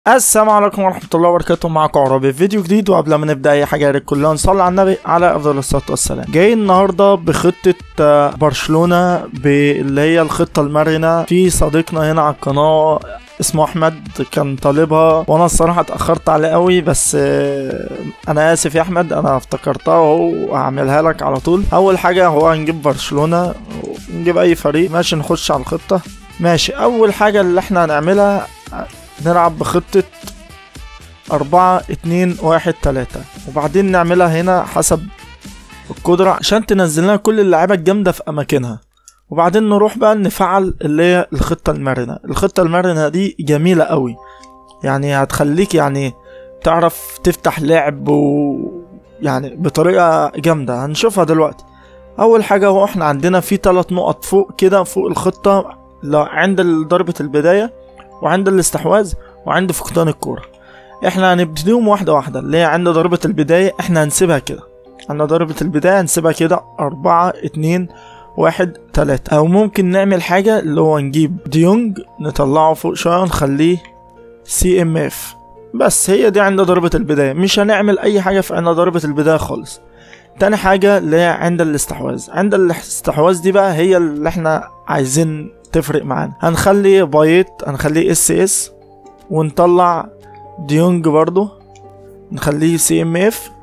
السلام عليكم ورحمة الله وبركاته معكم عربي في فيديو جديد وقبل ما نبدأ أي حاجة يا ريت كلنا نصلي على النبي على أفضل الصلاة والسلام جاي النهاردة بخطة آه، برشلونة اللي هي الخطة المرنة في صديقنا هنا على القناة اسمه أحمد كان طالبها وأنا الصراحة اتأخرت عليه قوي بس آه، أنا آسف يا أحمد أنا افتكرتها أهو وهعملها لك على طول أول حاجة هو هنجيب برشلونة نجيب أي فريق ماشي نخش على الخطة ماشي أول حاجة اللي احنا هنعملها نلعب بخطة أربعة اتنين واحد تلاتة وبعدين نعملها هنا حسب القدرة عشان تنزل لنا كل اللعيبة الجامدة في أماكنها وبعدين نروح بقى نفعل اللي هي الخطة المرنة الخطة المرنة دي جميلة قوي يعني هتخليك يعني تعرف تفتح لعب و يعني بطريقة جامدة هنشوفها دلوقتي أول حاجة هو احنا عندنا في تلات نقط فوق كده فوق الخطة لا عند ضربة البداية وعند الاستحواذ وعند فقدان الكورة احنا هنبتديهم واحدة واحدة اللي هي عند ضربة البداية احنا هنسيبها كده عند ضربة البداية هنسيبها كده أربعة اتنين واحد تلاتة أو ممكن نعمل حاجة اللي هو نجيب ديونج نطلعه فوق شوية ونخليه سي ام اف بس هي دي عند ضربة البداية مش هنعمل أي حاجة في عند ضربة البداية خالص تاني حاجة اللي هي عند الاستحواذ عند الاستحواذ دي بقى هي اللي احنا عايزين تفرق معانا هنخلي بايت هنخليه اس اس ونطلع ديونج برضو نخليه سي ام اف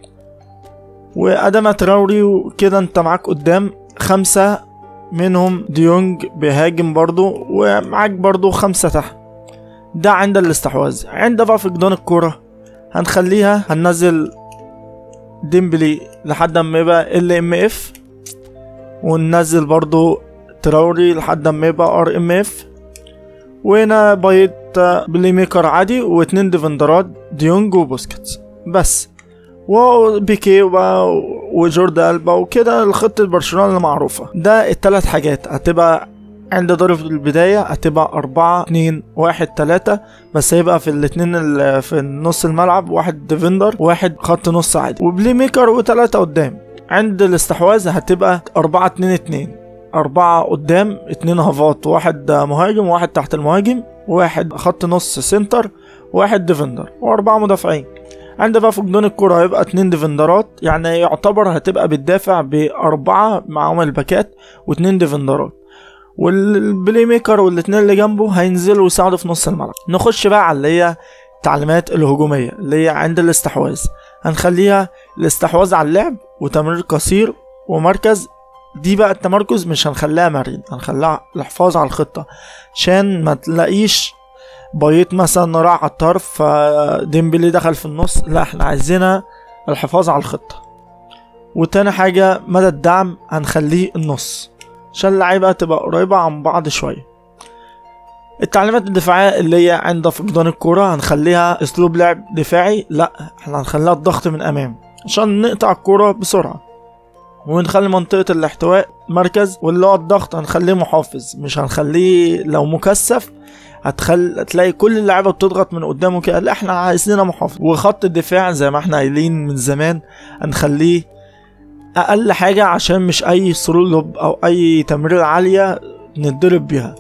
وادم تراوري وكده انت معاك قدام خمسة منهم ديونج بيهاجم برضو ومعاك برضو خمسة تحت ده عند الاستحواذ عند بقى فقدان الكرة هنخليها هننزل ديمبلي لحد ما يبقى ال ام اف وننزل برضو تراوري لحد ما يبقى ار ام اف وهنا بايت بلاي ميكر عادي واتنين ديفندرات ديونج وبوسكيتس بس وبيكي وبقى وجورد البا وكده الخطة برشلونة المعروفة ده التلات حاجات هتبقى عند ضربة البداية هتبقى أربعة اتنين واحد تلاتة بس هيبقى في الاتنين اللي في نص الملعب واحد ديفندر واحد خط نص عادي وبلاي ميكر وتلاتة قدام عند الاستحواذ هتبقى أربعة اتنين اتنين أربعة قدام اتنين هافات واحد مهاجم واحد تحت المهاجم واحد خط نص سنتر واحد ديفندر وأربعة مدافعين عند بقى فقدان الكرة هيبقى اتنين ديفندرات يعني يعتبر هتبقى بتدافع بأربعة معاهم الباكات واتنين ديفندرات والبلاي ميكر والاتنين اللي جنبه هينزلوا يساعدوا في نص الملعب نخش بقى على اللي هي التعليمات الهجومية اللي هي عند الاستحواذ هنخليها الاستحواذ على اللعب وتمرير قصير ومركز دي بقى التمركز مش هنخليها مرن هنخليها الحفاظ على الخطة عشان ما تلاقيش بايت مثلا راح على الطرف فديمبلي دخل في النص لا احنا عايزينها الحفاظ على الخطة وتاني حاجة مدى الدعم هنخليه النص عشان اللعيبة تبقى قريبة عن بعض شوية التعليمات الدفاعية اللي هي عند فقدان الكرة هنخليها اسلوب لعب دفاعي لا احنا هنخليها الضغط من امام عشان نقطع الكرة بسرعة ونخلي منطقة الاحتواء مركز واللي هو الضغط هنخليه محافظ مش هنخليه لو مكثف هتخل... هتلاقي كل اللعيبه بتضغط من قدامه كده لا احنا عايزينها محافظ وخط الدفاع زي ما احنا قايلين من زمان هنخليه اقل حاجه عشان مش اي ثرو لوب او اي تمرير عاليه نتضرب بيها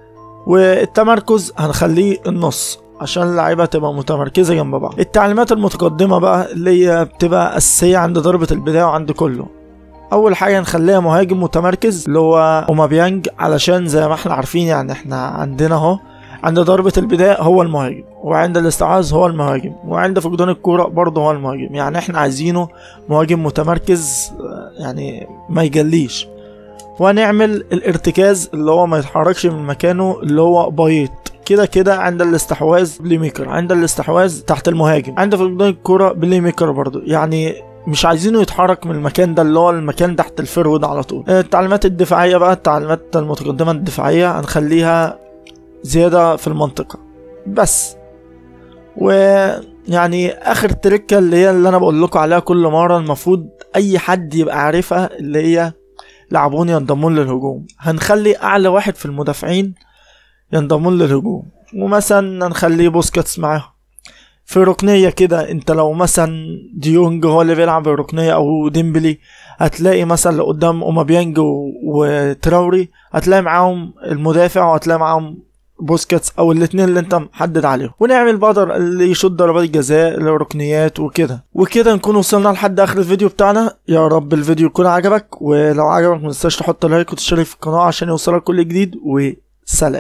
والتمركز هنخليه النص عشان اللعيبه تبقى متمركزه جنب بعض التعليمات المتقدمه بقى اللي هي بتبقى اساسيه عند ضربه البدايه وعند كله اول حاجه نخليها مهاجم متمركز اللي هو اومابيانج علشان زي ما احنا عارفين يعني احنا عندنا اهو عند ضربة البداية هو المهاجم وعند الاستعاذ هو المهاجم وعند فقدان الكورة برضه هو المهاجم يعني احنا عايزينه مهاجم متمركز آه، يعني ما يجليش وهنعمل الارتكاز اللي هو ما يتحركش من مكانه اللي هو بايت كده كده عند الاستحواذ بلاي ميكر عند الاستحواذ تحت المهاجم عند فقدان الكورة بلاي ميكر برضه يعني مش عايزينه يتحرك من المكان ده اللي هو المكان تحت الفرود على طول التعليمات الدفاعية بقى التعليمات المتقدمة الدفاعية هنخليها زيادة في المنطقة بس ويعني اخر تركة اللي هي اللي انا بقول لكم عليها كل مرة المفروض اي حد يبقى عارفها اللي هي لاعبون ينضمون للهجوم هنخلي اعلى واحد في المدافعين ينضمون للهجوم ومثلا هنخلي بوسكاتس معاهم في ركنية كده انت لو مثلا ديونج هو اللي بيلعب الركنية او ديمبلي هتلاقي مثلا اللي قدام اومابيانج و- وتراوري هتلاقي معاهم المدافع وهتلاقي معاهم بوسكاتس او الاثنين اللي انت محدد عليهم ونعمل بقدر اللي يشوط ضربات جزاء الركنيات وكده وكده نكون وصلنا لحد اخر الفيديو بتاعنا يا رب الفيديو يكون عجبك ولو عجبك متنساش تحط لايك وتشترك في القناه عشان يوصلك كل جديد وسلام